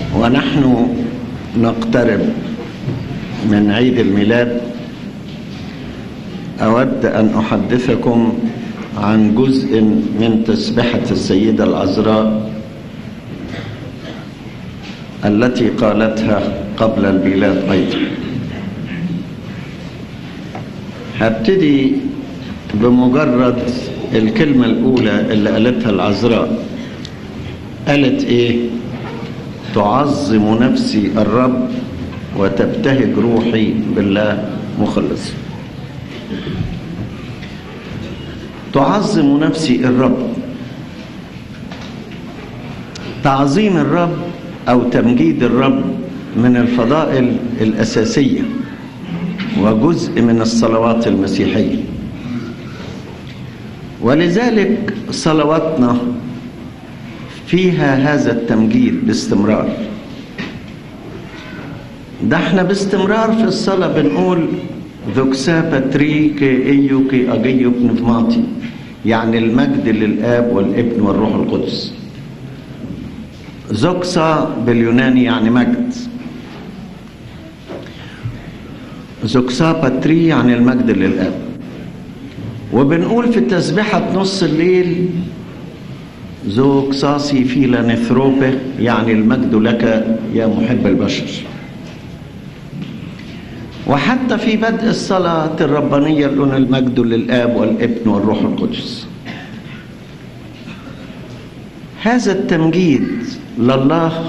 ونحن نقترب من عيد الميلاد أود أن أحدثكم عن جزء من تسبحة السيدة العذراء التي قالتها قبل الميلاد أيضا هبتدي بمجرد الكلمة الأولى اللي قالتها العذراء قالت إيه تعظم نفسي الرب وتبتهج روحي بالله مخلص تعظم نفسي الرب تعظيم الرب أو تمجيد الرب من الفضائل الأساسية وجزء من الصلوات المسيحية ولذلك صلواتنا فيها هذا التمجيد باستمرار ده احنا باستمرار في الصلاة بنقول ذوكسا باتريك ايوكي اجيو بنفماتي يعني المجد للاب والابن والروح القدس زوكسا باليوناني يعني مجد زوكسا باتري يعني المجد للاب وبنقول في تسبيحة نص الليل زوكساسي فيلا نثروبه يعني المجد لك يا محب البشر وحتى في بدء الصلاة الربانية لنا المجد للآب والابن والروح القدس هذا التمجيد لله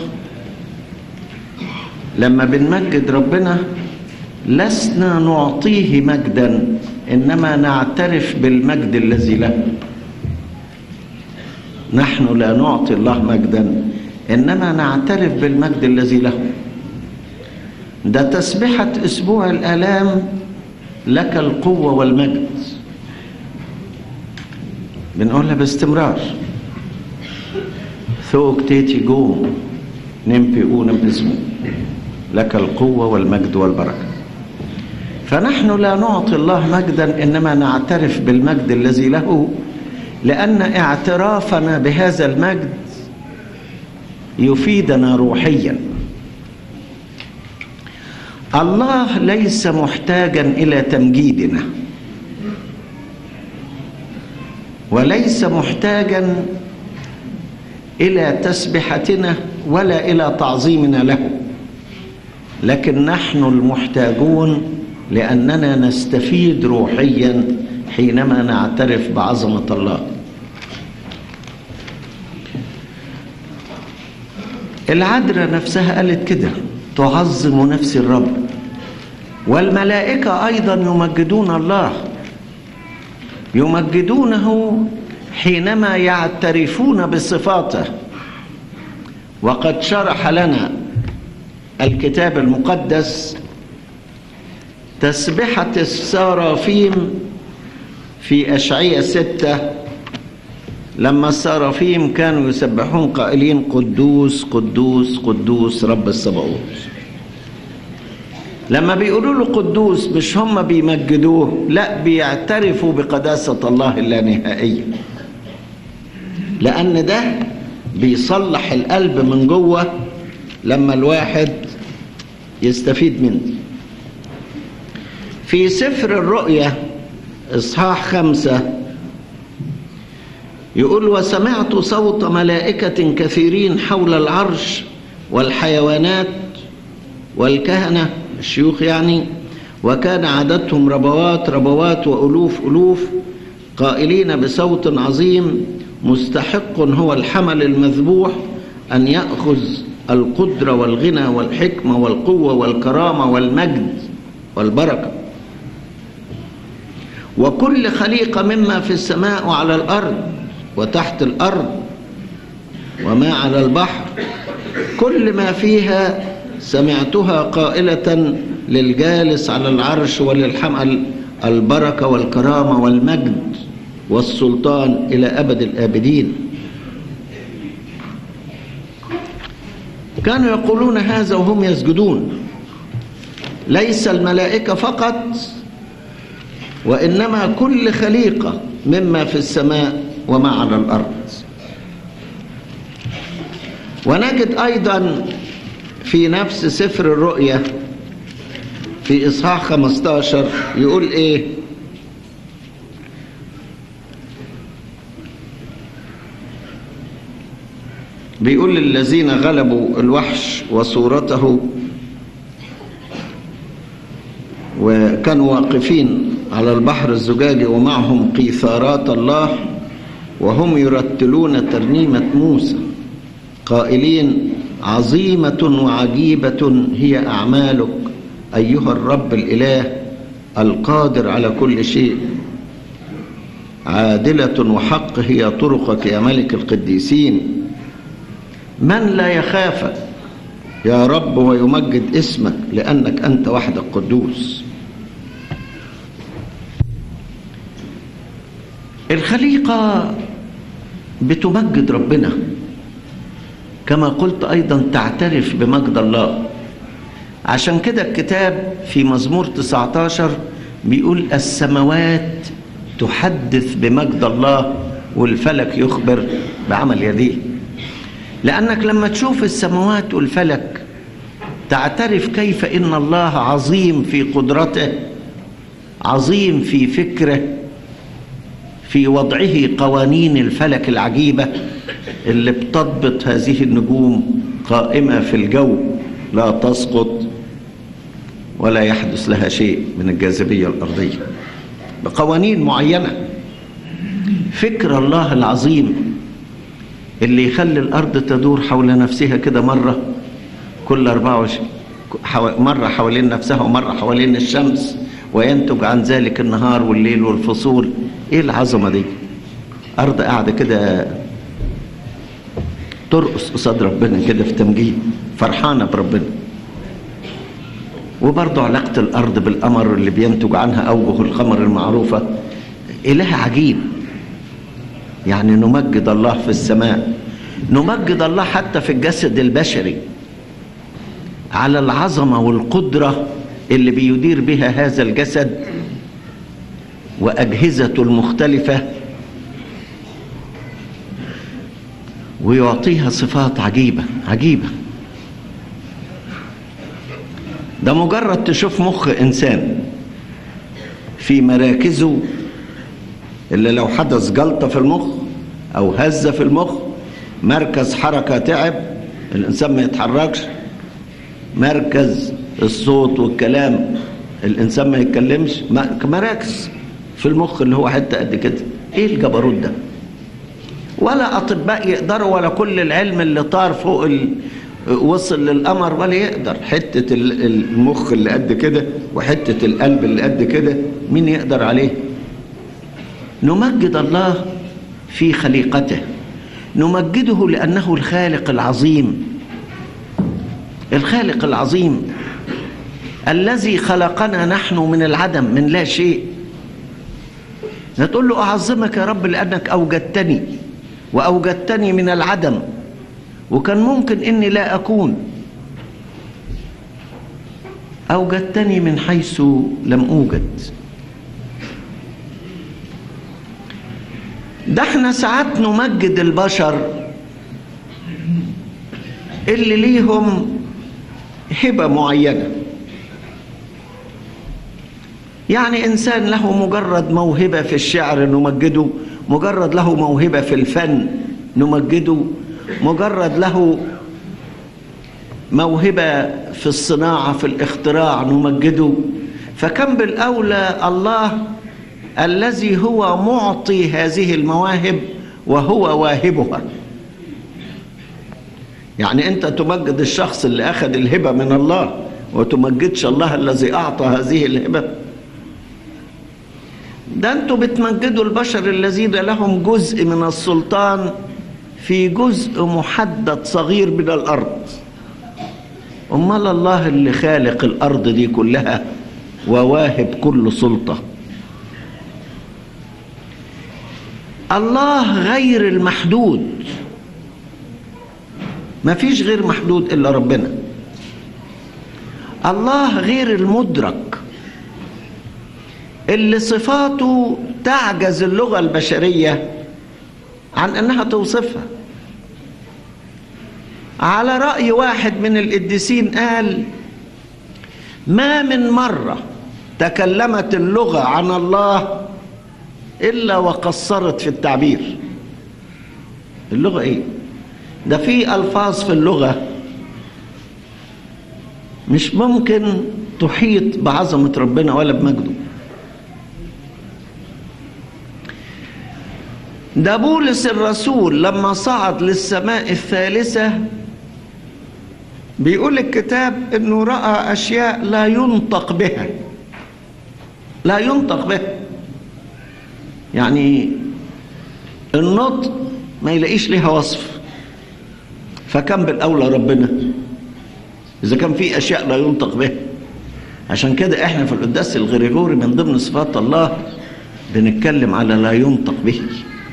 لما بنمجد ربنا لسنا نعطيه مجدا إنما نعترف بالمجد الذي له نحن لا نعطي الله مجدا إنما نعترف بالمجد الذي له ده تسبحة أسبوع الآلام لك القوة والمجد بنقولها باستمرار ثوك تيتي جوم نمبي أونم اسمه لك القوة والمجد والبركة فنحن لا نعطي الله مجدا إنما نعترف بالمجد الذي له لأن اعترافنا بهذا المجد يفيدنا روحياً الله ليس محتاجا الى تمجيدنا وليس محتاجا الى تسبحتنا ولا الى تعظيمنا له لكن نحن المحتاجون لاننا نستفيد روحيا حينما نعترف بعظمه الله العذراء نفسها قالت كده تعظم نفس الرب والملائكة أيضا يمجدون الله يمجدونه حينما يعترفون بصفاته وقد شرح لنا الكتاب المقدس تسبحة السرافيم في أشعية ستة لما السرافيم كانوا يسبحون قائلين قدوس قدوس قدوس رب الصباوت لما بيقولوا له قدوس مش هم بيمجدوه لا بيعترفوا بقداسة الله اللانهائية لأن ده بيصلح القلب من جوه لما الواحد يستفيد منه في سفر الرؤيا إصحاح خمسة يقول وسمعت صوت ملائكة كثيرين حول العرش والحيوانات والكهنة الشيوخ يعني وكان عددهم ربوات ربوات وألوف ألوف قائلين بصوت عظيم مستحق هو الحمل المذبوح أن يأخذ القدرة والغنى والحكمة والقوة والكرامة والمجد والبركة وكل خليقة مما في السماء وعلى الأرض وتحت الأرض وما على البحر كل ما فيها سمعتها قائلة للجالس على العرش وللحمل البركة والكرامة والمجد والسلطان إلى أبد الآبدين كانوا يقولون هذا وهم يسجدون ليس الملائكة فقط وإنما كل خليقة مما في السماء وما على الأرض ونجد أيضا في نفس سفر الرؤيا في إصحاح 15 يقول إيه بيقول للذين غلبوا الوحش وصورته وكانوا واقفين على البحر الزجاجي ومعهم قيثارات الله وهم يرتلون ترنيمة موسى قائلين عظيمة وعجيبة هي أعمالك أيها الرب الإله القادر على كل شيء عادلة وحق هي طرقك يا ملك القديسين من لا يخافك يا رب ويمجد اسمك لأنك أنت وحدك قدوس الخليقة بتمجد ربنا كما قلت أيضا تعترف بمجد الله عشان كده الكتاب في مزمور 19 بيقول السماوات تحدث بمجد الله والفلك يخبر بعمل يديه لأنك لما تشوف السماوات والفلك تعترف كيف إن الله عظيم في قدرته عظيم في فكره في وضعه قوانين الفلك العجيبة اللي بتضبط هذه النجوم قائمة في الجو لا تسقط ولا يحدث لها شيء من الجاذبية الأرضية بقوانين معينة فكر الله العظيم اللي يخلي الأرض تدور حول نفسها كده مرة كل 24 مرة حوالين نفسها ومرة حوالين الشمس وينتج عن ذلك النهار والليل والفصول ايه العظمة دي أرض قاعدة كده ترقص قصاد ربنا كده في تمجيد فرحانة بربنا وبرضه علاقة الأرض بالقمر اللي بينتج عنها أوجه القمر المعروفة إله عجيب يعني نمجد الله في السماء نمجد الله حتى في الجسد البشري على العظمة والقدرة اللي بيدير بها هذا الجسد وأجهزته المختلفة ويعطيها صفات عجيبة عجيبة ده مجرد تشوف مخ إنسان في مراكزه اللي لو حدث جلطة في المخ أو هزة في المخ مركز حركة تعب الإنسان ما يتحركش مركز الصوت والكلام الإنسان ما يتكلمش مراكز في المخ اللي هو حتة قد كده إيه الجبروت ده ولا أطباء يقدروا ولا كل العلم اللي طار فوق ال... وصل للقمر ولا يقدر حتة المخ اللي قد كده وحتة القلب اللي قد كده مين يقدر عليه نمجد الله في خليقته نمجده لأنه الخالق العظيم الخالق العظيم الذي خلقنا نحن من العدم من لا شيء نقول له أعظمك يا رب لأنك أوجدتني وأوجدتني من العدم وكان ممكن إني لا أكون أوجدتني من حيث لم أوجد ده احنا ساعات نمجد البشر اللي ليهم هبة معينة يعني إنسان له مجرد موهبة في الشعر نمجده مجرد له موهبة في الفن نمجده مجرد له موهبة في الصناعة في الاختراع نمجده فكم بالأولى الله الذي هو معطي هذه المواهب وهو واهبها يعني أنت تمجد الشخص اللي أخذ الهبة من الله وتمجدش الله الذي أعطى هذه الهبة ده أنتوا بتمجدوا البشر الذين لهم جزء من السلطان في جزء محدد صغير من الأرض أمال الله اللي خالق الأرض دي كلها وواهب كل سلطة الله غير المحدود ما فيش غير محدود إلا ربنا الله غير المدرك اللي صفاته تعجز اللغة البشرية عن أنها توصفها على رأي واحد من القديسين قال ما من مرة تكلمت اللغة عن الله إلا وقصرت في التعبير اللغة إيه؟ ده في ألفاظ في اللغة مش ممكن تحيط بعظمة ربنا ولا بمجده ده بولس الرسول لما صعد للسماء الثالثة بيقول الكتاب انه رأى اشياء لا ينطق بها لا ينطق بها يعني النطق ما يلاقيش ليها وصف فكم بالاولى ربنا اذا كان في اشياء لا ينطق بها عشان كده احنا في القداس الغريغوري من ضمن صفات الله بنتكلم على لا ينطق به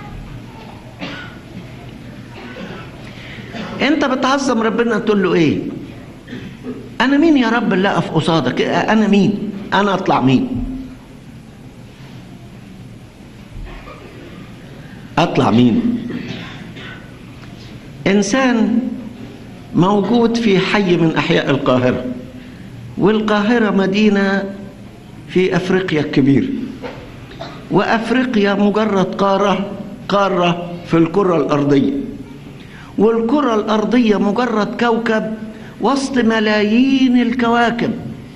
انت بتعظم ربنا تقول له ايه انا مين يا رب اللي اقف قصادك انا مين انا اطلع مين اطلع مين انسان موجود في حي من احياء القاهره والقاهره مدينه في افريقيا الكبيره وافريقيا مجرد قاره قاره في الكره الارضيه والكره الارضيه مجرد كوكب وسط ملايين الكواكب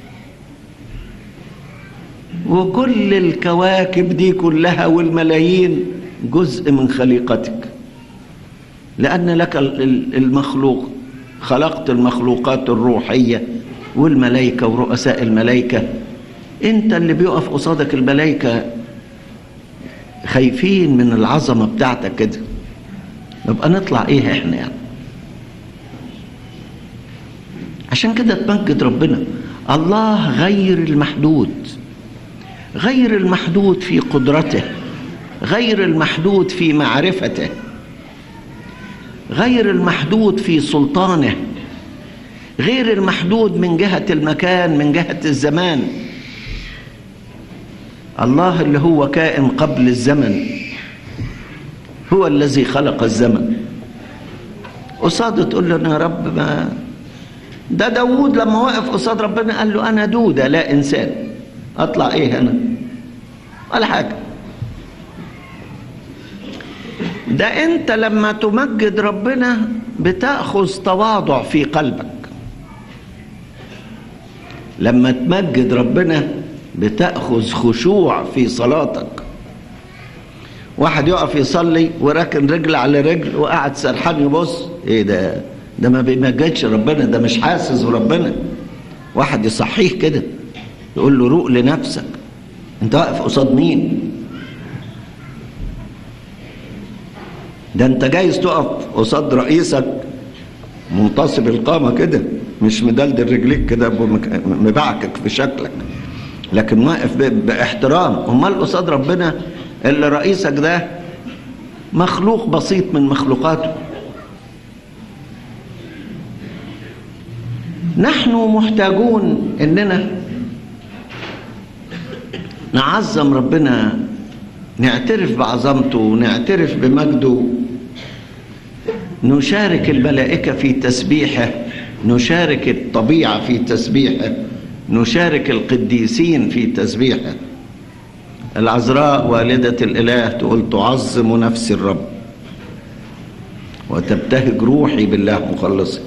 وكل الكواكب دي كلها والملايين جزء من خليقتك لأن لك المخلوق خلقت المخلوقات الروحية والملائكة ورؤساء الملائكة انت اللي بيقف قصادك الملائكة خايفين من العظمة بتاعتك كده نبقى نطلع ايه احنا يعني عشان كده تمجد ربنا الله غير المحدود غير المحدود في قدرته غير المحدود في معرفته غير المحدود في سلطانه غير المحدود من جهة المكان من جهة الزمان الله اللي هو كائن قبل الزمن هو الذي خلق الزمن قصاده تقول له يا رب ما ده داوود لما وقف قصاد ربنا قال له انا دودة لا انسان اطلع ايه انا ولا حاجه ده انت لما تمجد ربنا بتاخذ تواضع في قلبك لما تمجد ربنا بتاخذ خشوع في صلاتك واحد يقف يصلي وراكن رجل على رجل وقاعد سرحان يبص ايه ده ده ما بيمجدش ربنا ده مش حاسس بربنا واحد يصحيه كده يقول له روق لنفسك انت واقف قصاد مين ده انت جايز تقف قصاد رئيسك منتصب القامه كده مش مدلدل رجليك كده مبعكك في شكلك لكن واقف باحترام امال قصاد ربنا اللي رئيسك ده مخلوق بسيط من مخلوقاته نحن محتاجون اننا نعظم ربنا نعترف بعظمته ونعترف بمجده نشارك الملائكة في تسبيحه نشارك الطبيعة في تسبيحه نشارك القديسين في تسبيحه العذراء والدة الإله تقول تعظم نفسي الرب وتبتهج روحي بالله مخلصي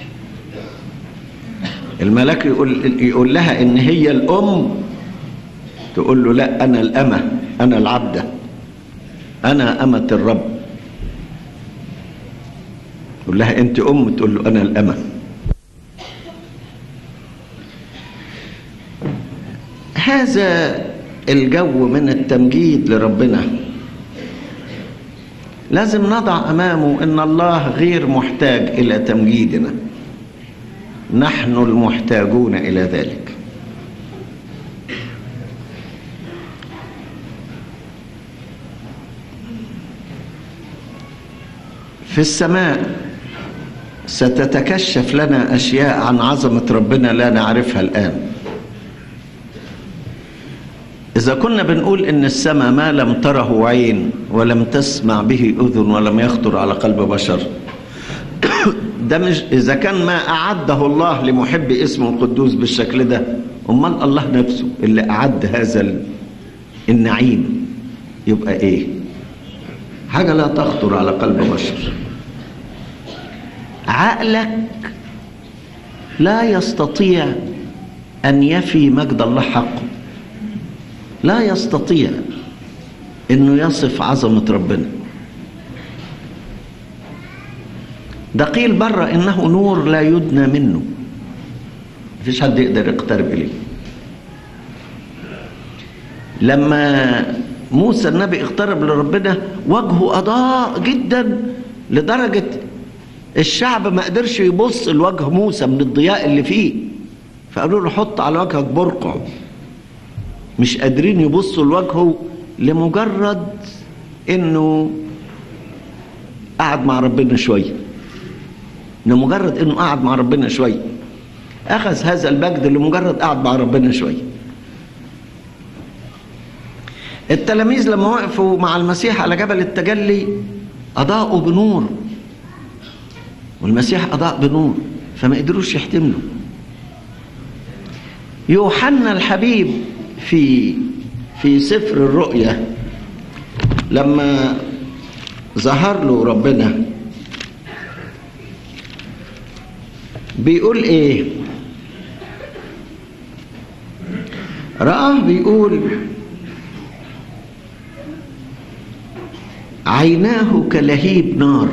الملاك يقول, يقول لها إن هي الأم تقول له لا أنا الأمة أنا العبدة أنا أمة الرب يقول لها أنت أم تقول له أنا الأمة هذا الجو من التمجيد لربنا لازم نضع امامه ان الله غير محتاج الى تمجيدنا نحن المحتاجون الى ذلك في السماء ستتكشف لنا اشياء عن عظمه ربنا لا نعرفها الان إذا كنا بنقول إن السماء ما لم تره عين ولم تسمع به أذن ولم يخطر على قلب بشر ده مش اذا كان ما اعده الله لمحب اسمه القدوس بالشكل ده امال الله نفسه اللي اعد هذا النعيم يبقى ايه حاجه لا تخطر على قلب بشر عقلك لا يستطيع ان يفي مجد الله حقه لا يستطيع انه يصف عظمه ربنا ده قيل بره انه نور لا يدنى منه مفيش حد يقدر يقترب اليه لما موسى النبي اقترب لربنا وجهه اضاء جدا لدرجه الشعب ما قدرش يبص لوجه موسى من الضياء اللي فيه فقالوا له حط على وجهك برقع مش قادرين يبصوا لوجهه لمجرد انه قعد مع ربنا شويه لمجرد انه قعد مع ربنا شويه اخذ هذا المجد لمجرد قعد مع ربنا شويه التلاميذ لما وقفوا مع المسيح على جبل التجلي اضاءوا بنور والمسيح اضاء بنور فما قدروش يحتملوا يوحنا الحبيب في في سفر الرؤيا لما ظهر له ربنا بيقول ايه رآه بيقول عيناه كلهيب نار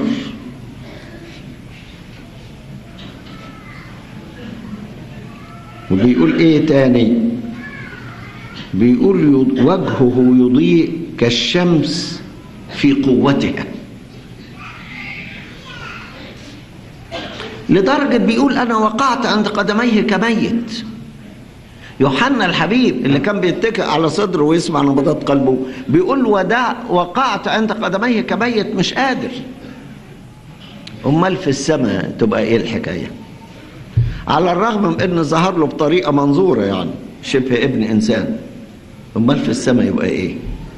وبيقول ايه تاني بيقول وجهه يضيء كالشمس في قوتها لدرجة بيقول أنا وقعت عند قدميه كميت يوحنا الحبيب اللي كان بيتكئ على صدره ويسمع نبضات قلبه بيقول ودع وقعت عند قدميه كميت مش قادر امال في السماء تبقى ايه الحكايه على الرغم من ان ظهر له بطريقه منظوره يعني شبه ابن انسان امال في السماء يبقى ايه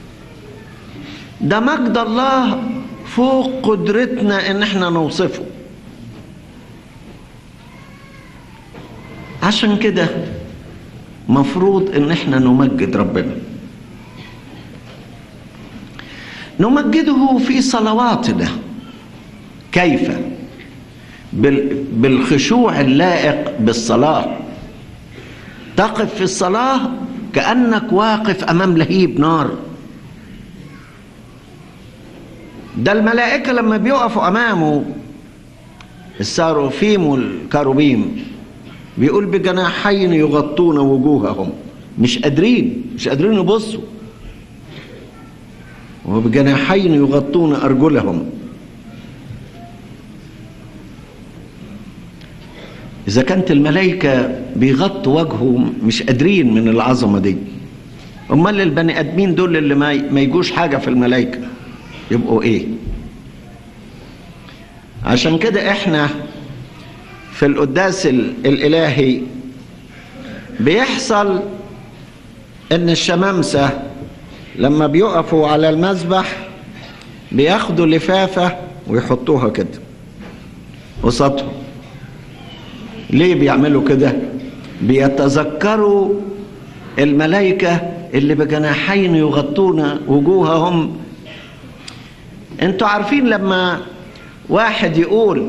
ده مجد الله فوق قدرتنا ان احنا نوصفه عشان كده مفروض ان احنا نمجد ربنا نمجده في صلواتنا كيف بالخشوع اللائق بالصلاه تقف في الصلاه كانك واقف امام لهيب نار ده الملائكه لما بيقفوا امامه الساروفيم والكاروبيم بيقول بجناحين يغطون وجوههم مش قادرين مش قادرين يبصوا وبجناحين يغطون ارجلهم اذا كانت الملائكه بيغطوا وجهه مش قادرين من العظمه دي امال البني ادمين دول اللي ما يجوش حاجه في الملائكه يبقوا ايه عشان كده احنا في القداس الالهي بيحصل ان الشمامسه لما بيقفوا على المذبح بياخدوا لفافه ويحطوها كده قصادهم ليه بيعملوا كده بيتذكروا الملائكه اللي بجناحين يغطون وجوههم انتوا عارفين لما واحد يقول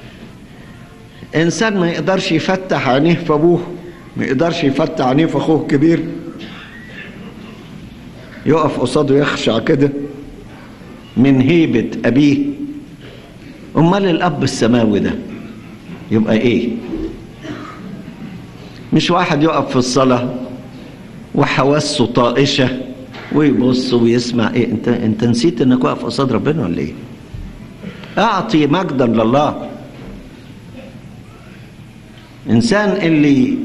انسان ما يقدرش يفتح عينيه في ابوه ما يقدرش يفتح عينيه في اخوه الكبير يقف قصاده يخشع كده من هيبة أبيه أمال الأب السماوي ده يبقى إيه مش واحد يقف في الصلاة وحواسه طائشة ويبص ويسمع إيه أنت أنت نسيت إنك واقف قصاد ربنا ولا إيه؟ أعطي مجدا لله إنسان اللي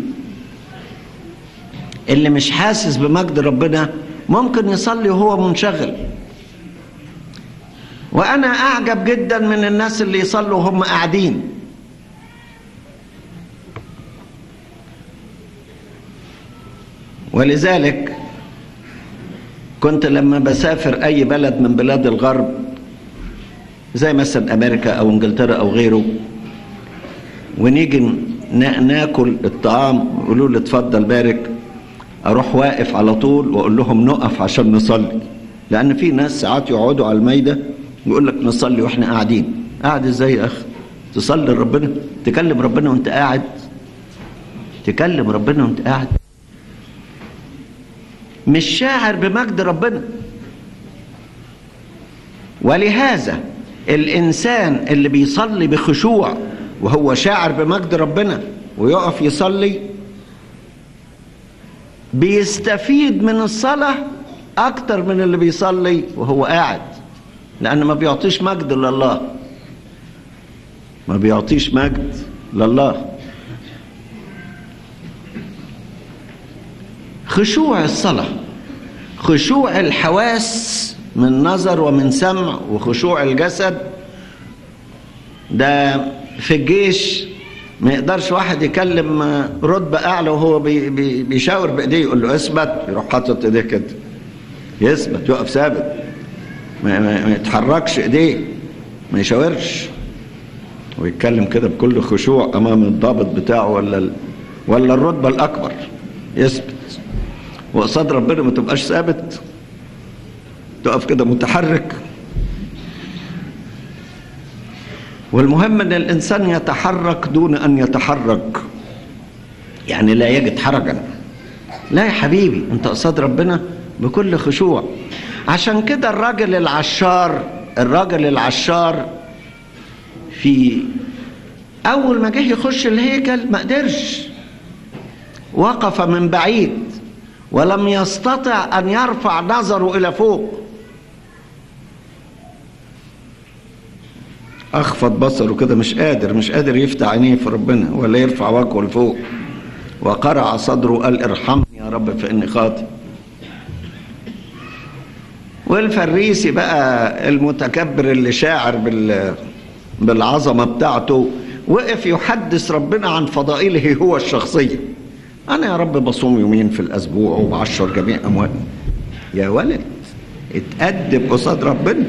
اللي مش حاسس بمجد ربنا ممكن يصلي وهو منشغل وانا اعجب جدا من الناس اللي يصلوا وهم قاعدين ولذلك كنت لما بسافر اي بلد من بلاد الغرب زي مثلا امريكا او انجلترا او غيره ونيجي نا- ناكل الطعام يقولوا لي اتفضل بارك اروح واقف على طول واقول لهم نقف عشان نصلي لان في ناس ساعات يقعدوا على المايده ويقول لك نصلي واحنا قاعدين قاعد ازاي يا اخي تصلي لربنا تكلم ربنا وانت قاعد تكلم ربنا وانت قاعد مش شاعر بمجد ربنا ولهذا الانسان اللي بيصلي بخشوع وهو شاعر بمجد ربنا ويقف يصلي بيستفيد من الصلاة أكتر من اللي بيصلي وهو قاعد لأن ما بيعطيش مجد لله ما بيعطيش مجد لله خشوع الصلاة خشوع الحواس من نظر ومن سمع وخشوع الجسد ده في الجيش ما يقدرش واحد يكلم رتبة أعلى وهو بي بي بيشاور بإيديه يقول له اثبت يروح حاطط إيديه كده يثبت يقف ثابت ما, ما, ما يتحركش إيديه ما يشاورش ويتكلم كده بكل خشوع أمام الضابط بتاعه ولا ال... ولا الرتبة الأكبر يثبت وقصاد ربنا ما تبقاش ثابت تقف كده متحرك والمهم ان الانسان يتحرك دون ان يتحرك يعني لا يجد حرجا لا يا حبيبي انت قصاد ربنا بكل خشوع عشان كده الراجل العشار الراجل العشار في اول ما جه يخش الهيكل ما قدرش وقف من بعيد ولم يستطع ان يرفع نظره الى فوق اخفض بصره كده مش قادر مش قادر يفتح عينيه في ربنا ولا يرفع وجهه لفوق وقرع صدره قال ارحمني يا رب فاني خاطئ والفريسي بقى المتكبر اللي شاعر بال بالعظمه بتاعته وقف يحدث ربنا عن فضائله هو الشخصيه انا يا رب بصوم يومين في الاسبوع وبعشر جميع اموالي يا ولد اتأدب قصاد ربنا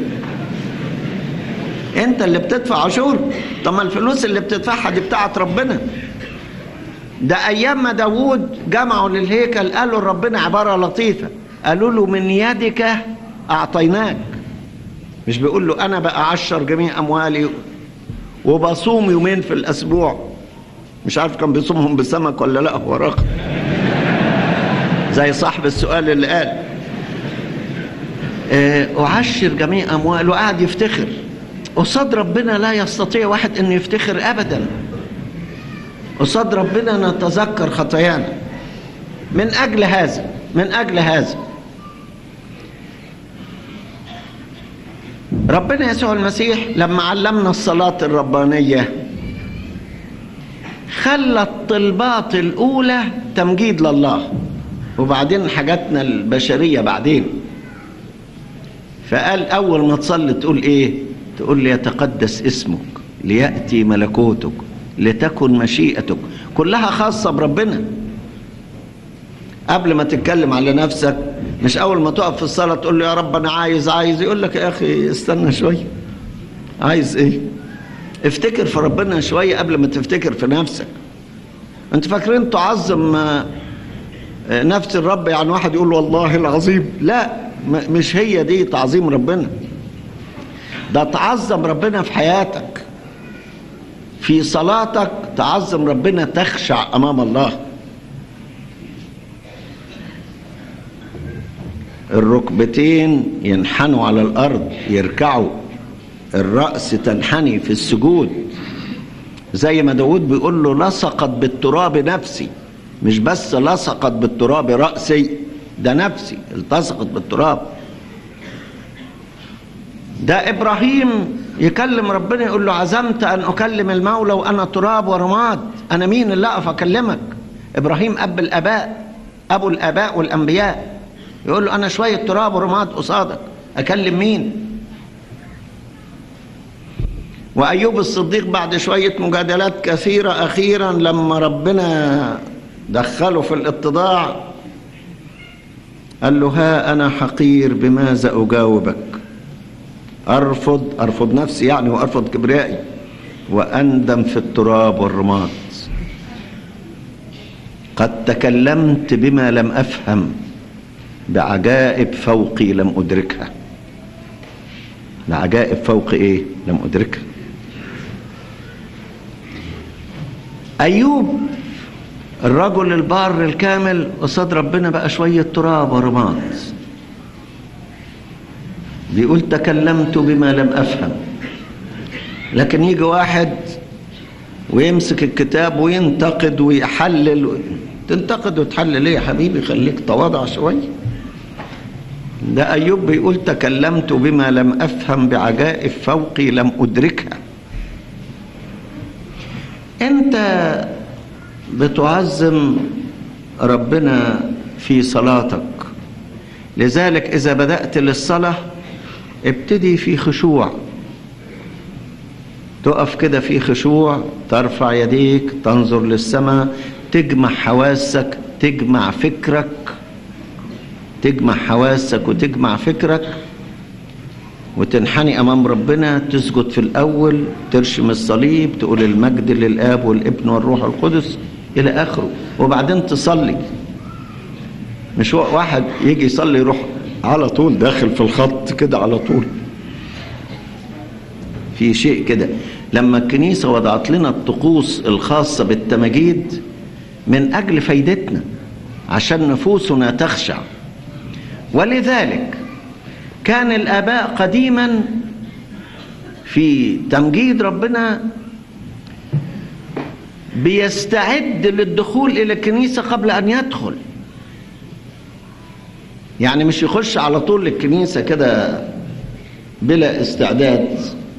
انت اللي بتدفع عشور طب ما الفلوس اللي بتدفعها دي بتاعت ربنا ده ايام ما داوود جمعوا للهيكل قالوا لربنا عباره لطيفه قالوا له من يدك اعطيناك مش بيقول له انا بقى عشر جميع اموالي وبصوم يومين في الاسبوع مش عارف كان بيصومهم بسمك ولا لا هو رقم زي صاحب السؤال اللي قال اه اعشر جميع اموالي وقعد يفتخر قصاد ربنا لا يستطيع واحد انه يفتخر ابدا قصاد ربنا نتذكر خطايانا من اجل هذا من اجل هذا ربنا يسوع المسيح لما علمنا الصلاة الربانية خلى الطلبات الأولى تمجيد لله وبعدين حاجاتنا البشرية بعدين فقال أول ما تصلي تقول إيه تقول لي يتقدس اسمك ليأتي ملكوتك لتكن مشيئتك كلها خاصة بربنا قبل ما تتكلم على نفسك مش أول ما تقف في الصلاة تقول له يا رب أنا عايز عايز يقول لك يا أخي استنى شوية عايز إيه افتكر في ربنا شوية قبل ما تفتكر في نفسك انت فاكرين تعظم نفس الرب يعني واحد يقول والله العظيم لا مش هي دي تعظيم ربنا ده تعظم ربنا في حياتك في صلاتك تعظم ربنا تخشع امام الله الركبتين ينحنوا على الارض يركعوا الراس تنحني في السجود زي ما داود بيقول له لصقت بالتراب نفسي مش بس لصقت بالتراب راسي ده نفسي التصقت بالتراب ده ابراهيم يكلم ربنا يقول له عزمت ان اكلم المولى وانا تراب ورماد انا مين اللي اقف اكلمك ابراهيم اب الاباء ابو الاباء والانبياء يقول له انا شويه تراب ورماد قصادك اكلم مين وايوب الصديق بعد شويه مجادلات كثيره اخيرا لما ربنا دخله في الاتضاع قال له ها انا حقير بماذا اجاوبك ارفض ارفض نفسي يعني وارفض كبريائي وأندم في التراب والرماد قد تكلمت بما لم أفهم بعجائب فوقي لم أدركها بعجائب فوق إيه لم أدركها أيوب الرجل البار الكامل قصاد ربنا بقى شوية تراب ورماد بيقول تكلمت بما لم أفهم لكن يجي واحد ويمسك الكتاب وينتقد ويحلل تنتقد وتحلل ليه يا حبيبي خليك تواضع شوية ده أيوب بيقول تكلمت بما لم أفهم بعجائب فوقي لم أدركها أنت بتعظم ربنا في صلاتك لذلك إذا بدأت للصلاة ابتدي في خشوع تقف كده في خشوع ترفع يديك تنظر للسماء تجمع حواسك تجمع فكرك تجمع حواسك وتجمع فكرك وتنحني امام ربنا تسجد في الاول ترشم الصليب تقول المجد للاب والابن والروح القدس الى اخره وبعدين تصلي مش واحد يجي يصلي يروح على طول داخل في الخط كده على طول في شيء كده لما الكنيسة وضعت لنا الطقوس الخاصة بالتمجيد من أجل فايدتنا عشان نفوسنا تخشع ولذلك كان الآباء قديما في تمجيد ربنا بيستعد للدخول إلى الكنيسة قبل أن يدخل يعني مش يخش على طول للكنيسة كده بلا استعداد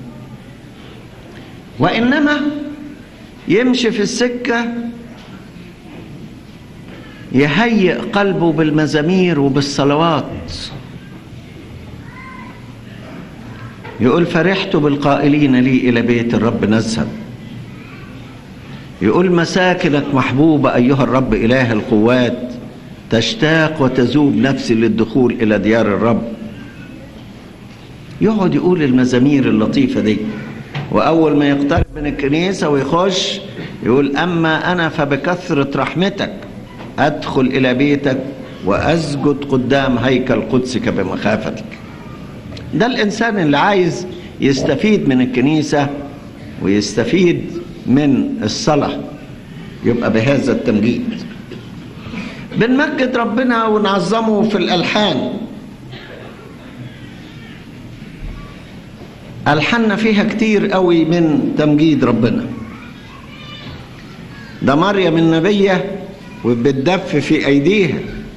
وإنما يمشي في السكة يهيئ قلبه بالمزامير وبالصلوات يقول فرحت بالقائلين لي إلى بيت الرب نذهب يقول مساكنك محبوبة أيها الرب إله القوات تشتاق وتذوب نفسي للدخول إلى ديار الرب يقعد يقول المزامير اللطيفة دي وأول ما يقترب من الكنيسة ويخش يقول أما أنا فبكثرة رحمتك أدخل إلى بيتك وأسجد قدام هيكل قدسك بمخافتك ده الإنسان اللي عايز يستفيد من الكنيسة ويستفيد من الصلاة يبقى بهذا التمجيد بنمجد ربنا ونعظمه في الألحان ألحنا فيها كتير قوي من تمجيد ربنا ده مريم النبية وبتدف في أيديها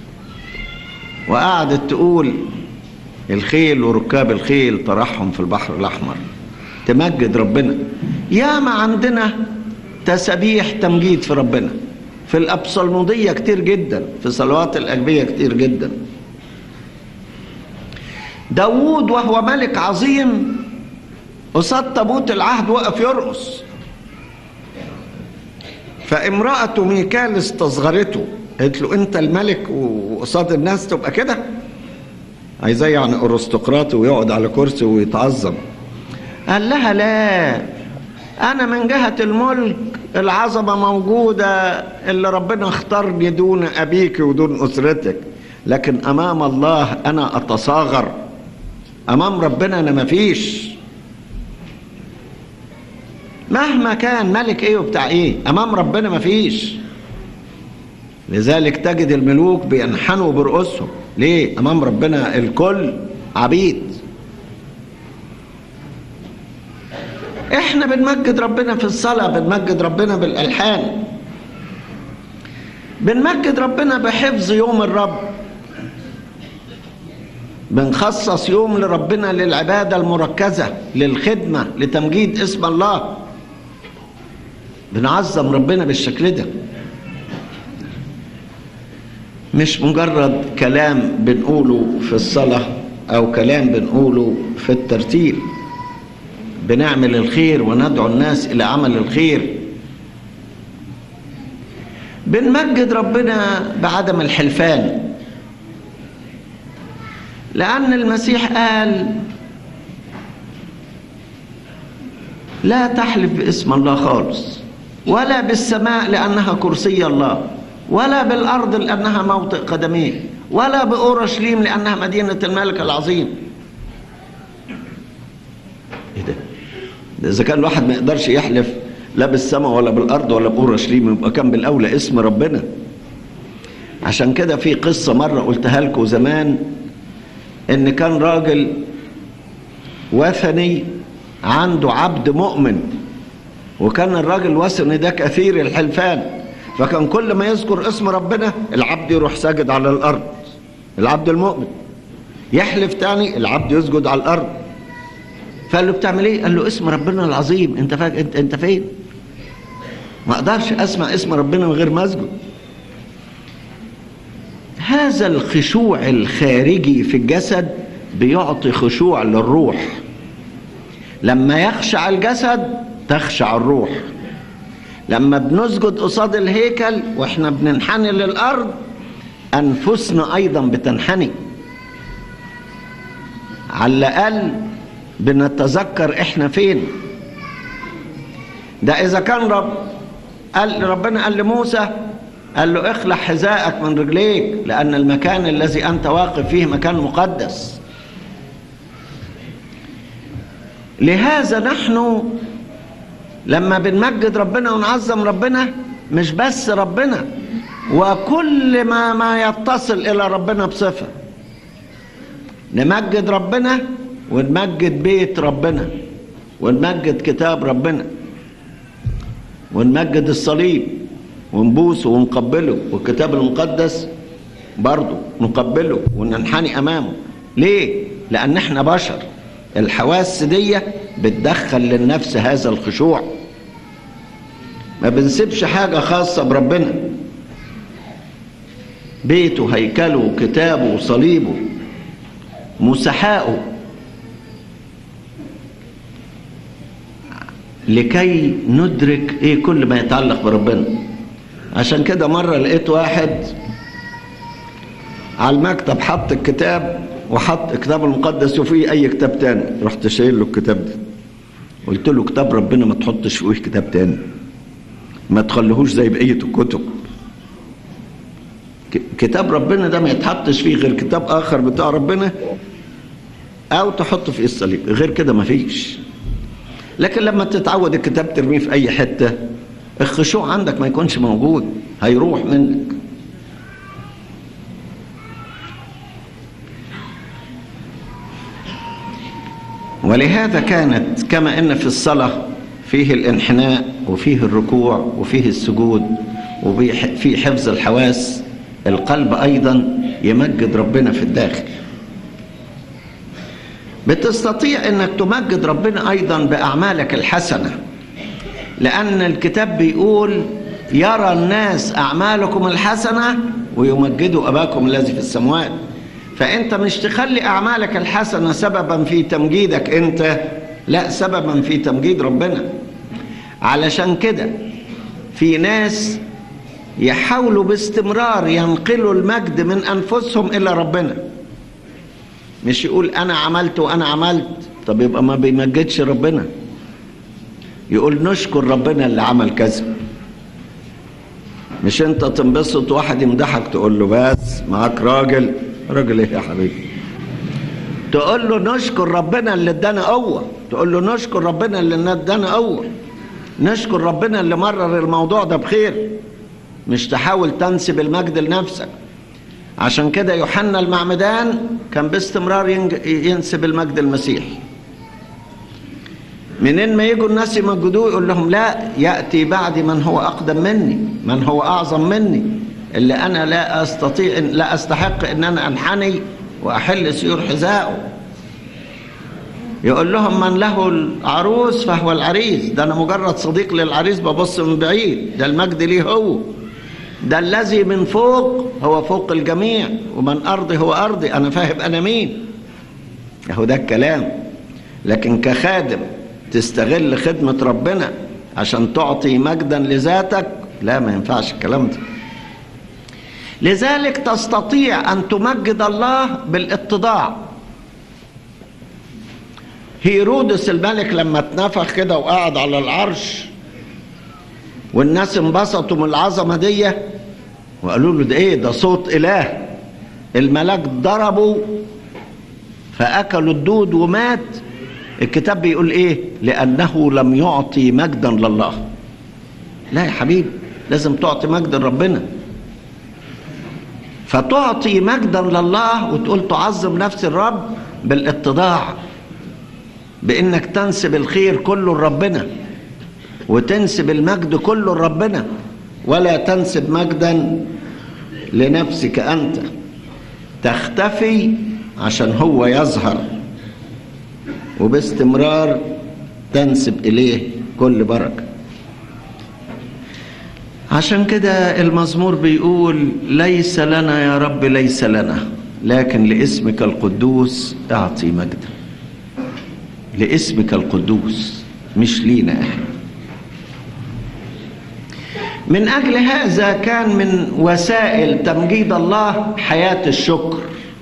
وقعدت تقول الخيل وركاب الخيل طرحهم في البحر الأحمر تمجد ربنا ياما عندنا تسابيح تمجيد في ربنا في الأبصلمودية كتير جدا في صلوات الأجبية كتير جدا داوود وهو ملك عظيم قصاد تابوت العهد وقف يرقص فامرأة ميكال استصغرته قالت له انت الملك وقصاد الناس تبقى كده عايزاه يعني ارستقراطي ويقعد على كرسي ويتعظم قال لها لا انا من جهة الملك العظمة موجودة اللي ربنا اختارني دون ابيك ودون اسرتك لكن امام الله انا اتصاغر امام ربنا انا مفيش مهما كان ملك ايه وبتاع ايه امام ربنا مفيش لذلك تجد الملوك بينحنوا برؤوسهم ليه امام ربنا الكل عبيد احنا بنمجد ربنا في الصلاة بنمجد ربنا بالالحان بنمجد ربنا بحفظ يوم الرب بنخصص يوم لربنا للعبادة المركزة للخدمة لتمجيد اسم الله بنعظم ربنا بالشكل ده مش مجرد كلام بنقوله في الصلاة أو كلام بنقوله في الترتيب بنعمل الخير وندعو الناس إلى عمل الخير بنمجد ربنا بعدم الحلفان لأن المسيح قال لا تحلف باسم الله خالص ولا بالسماء لأنها كرسي الله ولا بالأرض لأنها موطئ قدميه ولا بأورشليم لأنها مدينة الملك العظيم إيه ده؟ ده إذا كان الواحد ما يقدرش يحلف لا بالسماء ولا بالأرض ولا بأورشليم يبقى كان بالأولى اسم ربنا عشان كده في قصة مرة قلتها لكم زمان إن كان راجل وثني عنده عبد مؤمن وكان الراجل الوثني ده كثير الحلفان فكان كل ما يذكر اسم ربنا العبد يروح ساجد على الارض العبد المؤمن يحلف تاني العبد يسجد على الارض فقال له بتعمل ايه قال له اسم ربنا العظيم انت فاك انت, انت فين ما اقدرش اسمع اسم ربنا من غير ما اسجد هذا الخشوع الخارجي في الجسد بيعطي خشوع للروح لما يخشع الجسد تخشع الروح لما بنسجد قصاد الهيكل واحنا بننحني للارض انفسنا ايضا بتنحني على الاقل بنتذكر احنا فين ده اذا كان رب قال ربنا قال لموسى قال له اخلع حذائك من رجليك لان المكان الذي انت واقف فيه مكان مقدس لهذا نحن لما بنمجد ربنا ونعظم ربنا مش بس ربنا وكل ما ما يتصل الى ربنا بصفه نمجد ربنا ونمجد بيت ربنا ونمجد كتاب ربنا ونمجد الصليب ونبوسه ونقبله والكتاب المقدس برضه نقبله وننحني امامه ليه لان احنا بشر الحواس دي بتدخل للنفس هذا الخشوع ما بنسيبش حاجة خاصة بربنا بيته هيكله كتابه صليبه مسحاؤه لكي ندرك ايه كل ما يتعلق بربنا عشان كده مرة لقيت واحد على المكتب حط الكتاب وحط الكتاب المقدس وفيه اي كتاب تاني رحت شايل له الكتاب ده قلت له كتاب ربنا ما تحطش فيه كتاب تاني ما تخليهوش زي بقيه الكتب كتاب ربنا ده ما يتحطش فيه غير كتاب اخر بتاع ربنا او تحطه في الصليب غير كده ما فيش لكن لما تتعود الكتاب ترميه في اي حته الخشوع عندك ما يكونش موجود هيروح منك ولهذا كانت كما ان في الصلاه فيه الانحناء وفيه الركوع وفيه السجود وفي حفظ الحواس القلب ايضا يمجد ربنا في الداخل بتستطيع انك تمجد ربنا ايضا باعمالك الحسنه لان الكتاب بيقول يرى الناس اعمالكم الحسنه ويمجدوا اباكم الذي في السماوات فانت مش تخلي اعمالك الحسنه سببا في تمجيدك انت لا سببا في تمجيد ربنا علشان كده في ناس يحاولوا باستمرار ينقلوا المجد من انفسهم الى ربنا مش يقول انا عملت وانا عملت طب يبقى ما بيمجدش ربنا يقول نشكر ربنا اللي عمل كذا مش انت تنبسط واحد يمدحك تقول له بس معاك راجل راجل ايه يا حبيبي تقول له نشكر ربنا اللي ادانا قوه تقول له نشكر ربنا اللي ادانا قوه نشكر ربنا اللي مرر الموضوع ده بخير مش تحاول تنسب المجد لنفسك عشان كده يوحنا المعمدان كان باستمرار ينسب المجد المسيح منين ما يجوا الناس يمجدوه يقول لهم لا يأتي بعدي من هو أقدم مني من هو أعظم مني اللي أنا لا أستطيع لا أستحق أن أنا أنحني وأحل سيور حذائه يقول لهم من له العروس فهو العريس ده أنا مجرد صديق للعريس ببص من بعيد ده المجد ليه هو ده الذي من فوق هو فوق الجميع ومن أرضي هو أرضي أنا فاهم أنا مين اهو ده الكلام لكن كخادم تستغل خدمة ربنا عشان تعطي مجدا لذاتك لا ما ينفعش الكلام ده لذلك تستطيع أن تمجد الله بالاتضاع هيرودس الملك لما اتنفخ كده وقعد على العرش والناس انبسطوا من العظمة دي وقالوا له ده ايه ده صوت اله الملاك ضربوا فاكلوا الدود ومات الكتاب بيقول ايه لانه لم يعطي مجدا لله لا يا حبيبي لازم تعطي مجد لربنا فتعطي مجدا لله وتقول تعظم نفس الرب بالاتضاع بانك تنسب الخير كله لربنا وتنسب المجد كله لربنا ولا تنسب مجدا لنفسك انت تختفي عشان هو يظهر وباستمرار تنسب اليه كل بركه عشان كده المزمور بيقول ليس لنا يا رب ليس لنا لكن لاسمك القدوس اعطي مجدا لاسمك القدوس مش لينا احنا من اجل هذا كان من وسائل تمجيد الله حياه الشكر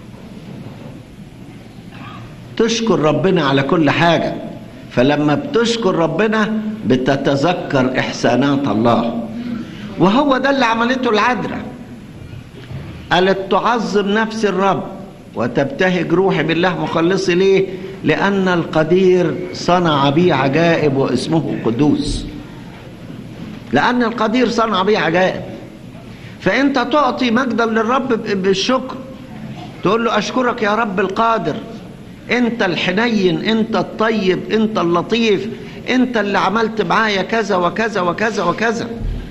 تشكر ربنا على كل حاجه فلما بتشكر ربنا بتتذكر احسانات الله وهو ده اللي عملته العذراء قالت تعظم نفس الرب وتبتهج روحي بالله مخلصي ليه لأن القدير صنع بي عجائب واسمه قدوس لأن القدير صنع بي عجائب فأنت تعطي مجدا للرب بالشكر تقول له أشكرك يا رب القادر أنت الحنين أنت الطيب أنت اللطيف أنت اللي عملت معايا كذا وكذا وكذا وكذا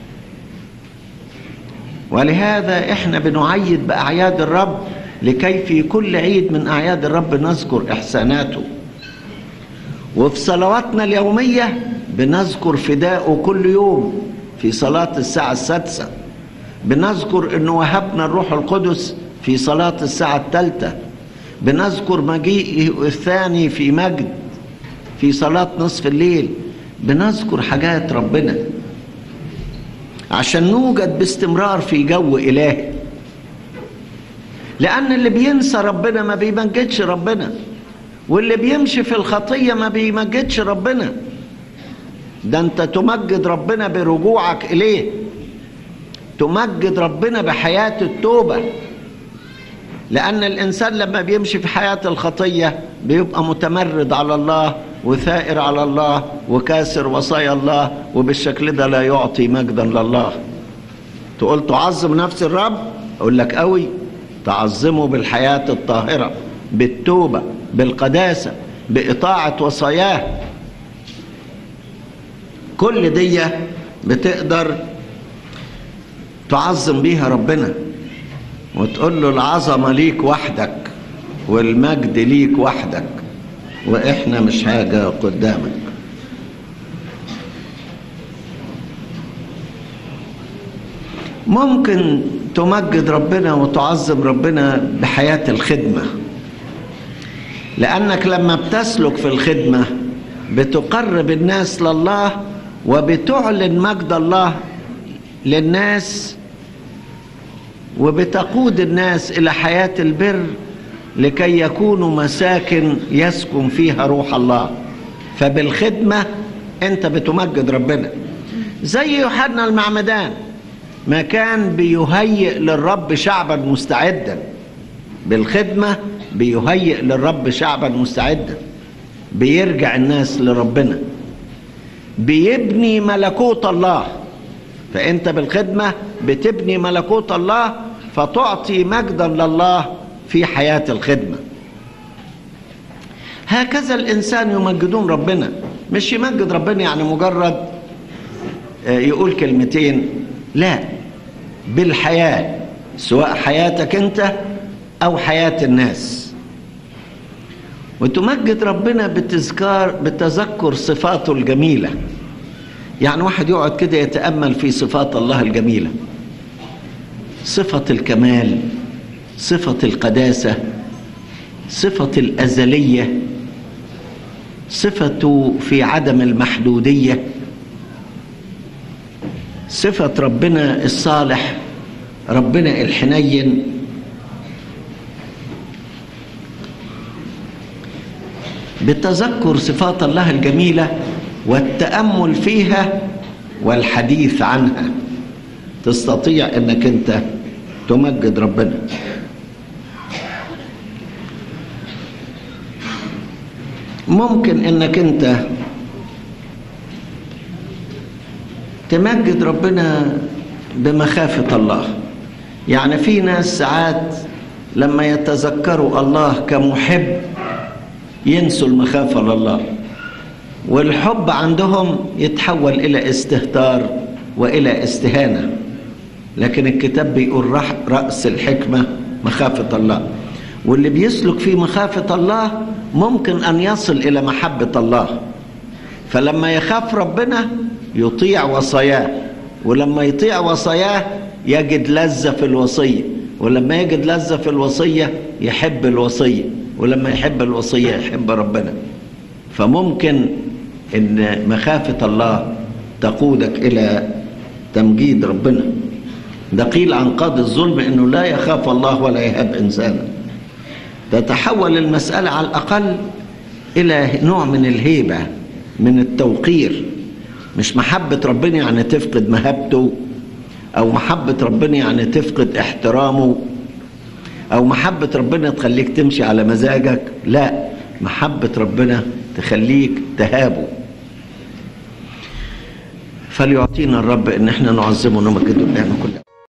ولهذا احنا بنعيد بأعياد الرب لكي في كل عيد من أعياد الرب نذكر إحساناته وفي صلواتنا اليومية بنذكر فداءه كل يوم في صلاة الساعة السادسة بنذكر أنه وهبنا الروح القدس في صلاة الساعة الثالثة بنذكر مجيئه الثاني في مجد في صلاة نصف الليل بنذكر حاجات ربنا عشان نوجد باستمرار في جو إلهي لأن اللي بينسى ربنا ما بيمجدش ربنا واللي بيمشي في الخطية ما بيمجدش ربنا ده أنت تمجد ربنا برجوعك إليه تمجد ربنا بحياة التوبة لأن الإنسان لما بيمشي في حياة الخطية بيبقى متمرد على الله وثائر على الله وكاسر وصايا الله وبالشكل ده لا يعطي مجدا لله تقول تعظم نفس الرب أقول لك قوي تعظمه بالحياة الطاهرة بالتوبة بالقداسة بإطاعة وصاياه كل دي بتقدر تعظم بيها ربنا وتقول له العظمة ليك وحدك والمجد ليك وحدك واحنا مش حاجة قدامك ممكن تمجد ربنا وتعظم ربنا بحياة الخدمة لأنك لما بتسلك في الخدمة بتقرب الناس لله وبتعلن مجد الله للناس وبتقود الناس إلى حياة البر لكي يكونوا مساكن يسكن فيها روح الله فبالخدمة أنت بتمجد ربنا زي يوحنا المعمدان ما كان بيهيئ للرب شعبا مستعدا بالخدمة بيهيئ للرب شعبا مستعدا بيرجع الناس لربنا بيبني ملكوت الله فأنت بالخدمة بتبني ملكوت الله فتعطي مجدا لله في حياة الخدمة هكذا الإنسان يمجدون ربنا مش يمجد ربنا يعني مجرد يقول كلمتين لا بالحياة سواء حياتك أنت أو حياة الناس وتمجد ربنا بتذكار بتذكر صفاته الجميلة يعني واحد يقعد كده يتأمل في صفات الله الجميلة صفة الكمال صفة القداسة صفة الأزلية صفته في عدم المحدودية صفة ربنا الصالح ربنا الحنين بتذكر صفات الله الجميلة والتأمل فيها والحديث عنها تستطيع انك انت تمجد ربنا ممكن انك انت تمجد ربنا بمخافة الله يعني في ناس ساعات لما يتذكروا الله كمحب ينسوا المخافة لله والحب عندهم يتحول إلى استهتار وإلى استهانة لكن الكتاب بيقول رأس الحكمة مخافة الله واللي بيسلك في مخافة الله ممكن أن يصل إلى محبة الله فلما يخاف ربنا يطيع وصاياه ولما يطيع وصاياه يجد لذة في الوصية ولما يجد لذة في الوصية يحب الوصية ولما يحب الوصية يحب ربنا فممكن ان مخافة الله تقودك الى تمجيد ربنا ده قيل عن قاضي الظلم انه لا يخاف الله ولا يهاب انسانا تتحول المسألة على الأقل إلى نوع من الهيبة من التوقير مش محبة ربنا يعني تفقد مهابته أو محبة ربنا يعني تفقد احترامه أو محبة ربنا تخليك تمشي على مزاجك لا محبة ربنا تخليك تهابه فليعطينا الرب ان احنا نعظمه ونمجده ونعمل كل